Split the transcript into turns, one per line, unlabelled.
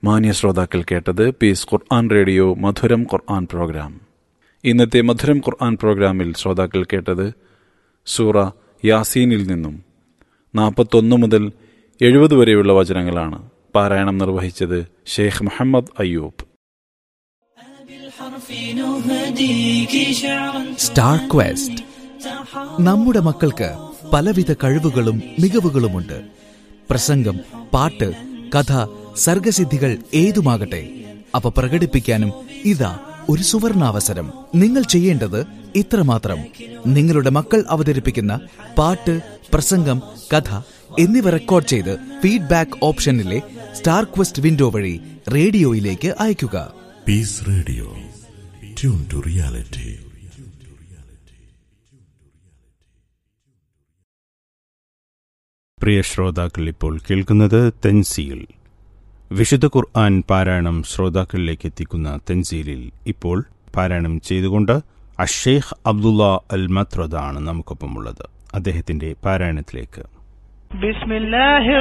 മാന്യ ശ്രോതാക്കൾ കേട്ടത് പീസ് ഖുർആൻ റേഡിയോ മധുരം ഖുർആൻ പ്രോഗ്രാം ഇന്നത്തെ മധുരം ഖുർആൻ പ്രോഗ്രാമിൽ ശ്രോതാക്കൾ കേട്ടത് സൂറ യാസീനിൽ നിന്നും നാൽപ്പത്തൊന്ന് മുതൽ എഴുപത് വരെയുള്ള വചനങ്ങളാണ് പാരായണം നിർവഹിച്ചത് ഷെയ്ഖ് മുഹമ്മദ് അയ്യൂബ്
സ്റ്റാർ ക്വസ്റ്റ് നമ്മുടെ മക്കൾക്ക് പലവിധ കഴിവുകളും മികവുകളുമുണ്ട് പ്രസംഗം പാട്ട് കഥ സർഗസിദ്ധികൾ ഏതുമാകട്ടെ അവ പ്രകടിപ്പിക്കാനും ഇതാ ഒരു സുവർണാവസരം നിങ്ങൾ ചെയ്യേണ്ടത് ഇത്രമാത്രം നിങ്ങളുടെ മക്കൾ അവതരിപ്പിക്കുന്ന പാട്ട് പ്രസംഗം കഥ എന്നിവ റെക്കോർഡ് ചെയ്ത് ഫീഡ്ബാക്ക് ഓപ്ഷനിലെ സ്റ്റാർ ക്വസ്റ്റ് വിൻഡോ വഴി റേഡിയോയിലേക്ക് അയയ്ക്കുക
peace radio tune to reality
പ്രിയ ശ്രോതാക്കൾ ഇപ്പോൾ കേൾക്കുന്നത് തെൻസീൽ വിശുദ്ധ ഖുർആൻ പാരായണം ശ്രോതാക്കളിലേക്ക് എത്തിക്കുന്ന തെൻസീലിൽ ഇപ്പോൾ പാരായണം ചെയ്തുകൊണ്ട് അഷേഖ് അബ്ദുള്ള അൽ മത്രദാണ് നമുക്കൊപ്പമുള്ളത് അദ്ദേഹത്തിന്റെ പാരായണത്തിലേക്ക്
بسم الله